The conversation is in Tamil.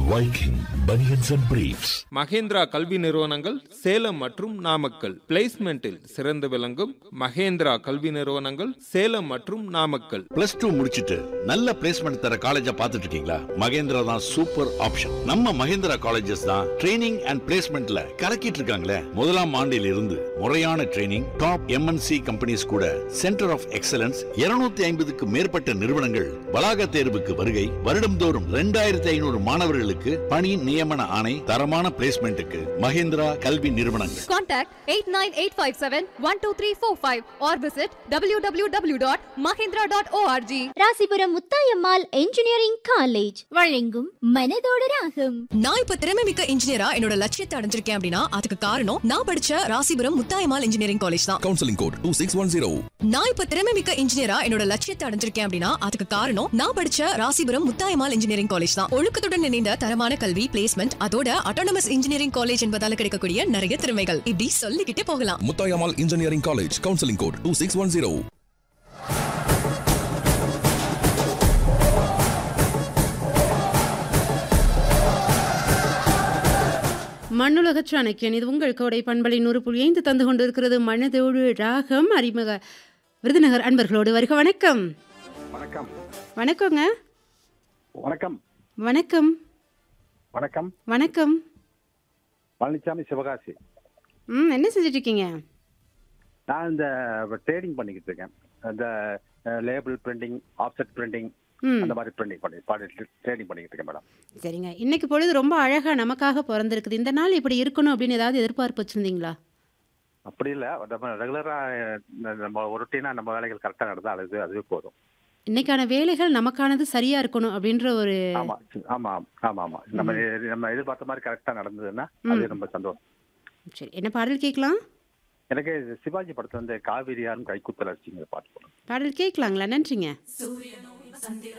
Viking Bunions and Briefs. Mahindra கல்வி நிறுவனங்கள் சேலம் மற்றும் நாமக்கல் பிளேஸ்மெண்டில் சிறந்து விளங்கும் மகேந்திரா கல்வி நிறுவனங்கள் சேலம் மற்றும் நாமக்கல் பிளஸ் டூ முடிச்சிட்டு நல்ல பிளேஸ்மெண்ட் தர காலேஜ பாத்துட்டு இருக்கீங்களா மகேந்திரா தான் சூப்பர் ஆப்ஷன் நம்ம மகேந்திரா காலேஜஸ் தான் ட்ரைனிங் அண்ட் பிளேஸ்மெண்ட்ல கலக்கிட்டு இருக்காங்களே முதலாம் ஆண்டில் இருந்து முறையான ட்ரைனிங் டாப் எம்என்சி கம்பெனிஸ் கூட சென்டர் ஆஃப் எக்ஸலன்ஸ் 250 ஐம்பதுக்கு மேற்பட்ட நிறுவனங்கள் வளாக தேர்வுக்கு வருகை வருடம்தோறும் ரெண்டாயிரத்தி ஐநூறு மாணவர்களுக்கு பணி நியமன ஆணை தரமான பிளேஸ்மெண்ட்டுக்கு மகேந்திரா கல்வி நிறுவனங்கள் Contact 89857-12345 or visit www.mahindra.org. Rasipuram Muthayammal engineering college வழங்கும் மனதோட ராகம் நான் இப்ப திறமை மிக்க இன்ஜினியரா என்னோட லட்சியத்தை அடைஞ்சிருக்கேன் அப்படின்னா அதுக்கு காரணம் நான் படிச்ச ராசிபுரம் முத்தாயம்மாள் இன்ஜினியரிங் காலேஜ் தான் counselling code two six one zero நான் இப்ப திறமை மிக்க இன்ஜினியரா என்னோட லட்சியத்தை அடைஞ்சிருக்கேன் அப்படின்னா அதுக்கு காரணம் நான் படிச்ச ராசிபுரம் முத்தாயம்மாள் இன்ஜினியரிங் காலேஜ் தான் ஒழுக்கத்துடன் இணைந்த தரமான கல்வி பிளேஸ்மெண்ட் அதோட அட்டானமஸ் இன்ஜினியரிங் காலேஜ் என்பதால கிடைக்கக்கூடிய நிறைய திறமைகள் இப்படி சொல்லிக்கிட்டே போகலாம் Muthayammal engineering college counselling code two six one zero மண்ணுலக சாணக்கியன் இது உங்கள் கோடை பண்பலை நூறு புள்ளி ஐந்து தந்து கொண்டிருக்கிறது மனதோடு ராகம் அறிமுக விருதுநகர் அன்பர்களோடு வருக வணக்கம் வணக்கம் வணக்கங்க வணக்கம் வணக்கம் வணக்கம் வணக்கம் பழனிசாமி சிவகாசி ம் என்ன செஞ்சுட்டு இருக்கீங்க நான் இந்த ட்ரேடிங் பண்ணிக்கிட்டு இருக்கேன் இந்த லேபிள் பிரிண்டிங் ஆஃப்செட் பிரிண்டிங் ம் அந்த மாதிரி பிரிண்டிங் பண்ணி ட்ரேடிங் பண்ணிக்கிட்டு இருக்கேன் மேடம் சரிங்க இன்னைக்கு பொழுது ரொம்ப அழகா நமக்காக பிறந்திருக்குது இந்த நாள் இப்படி இருக்கணும் அப்படின்னு ஏதாவது எதிர்பார்ப்பு வச்சிருந்தீங்களா அப்படி இல்லை நம்ம ரெகுலராக நம்ம ரொட்டீனாக நம்ம வேலைகள் கரெக்டாக நடந்தால் அது அதுவே போதும் இன்னைக்கான வேலைகள் நமக்கானது சரியா இருக்கணும் அப்படின்ற ஒரு ஆமா ஆமா ஆமா ஆமா நம்ம நம்ம எதிர்பார்த்த மாதிரி கரெக்டாக நடந்ததுன்னா அது ரொம்ப சந்தோஷம் சரி என்ன பாடல் கேட்கலாம் எனக்கு சிவாஜி படத்துல வந்து காவிரியாரும் கைக்குத்தல் அடிச்சிங்கிற பாட்டு போடும் பாடல் கேட்கலாங்களா நன்றிங்க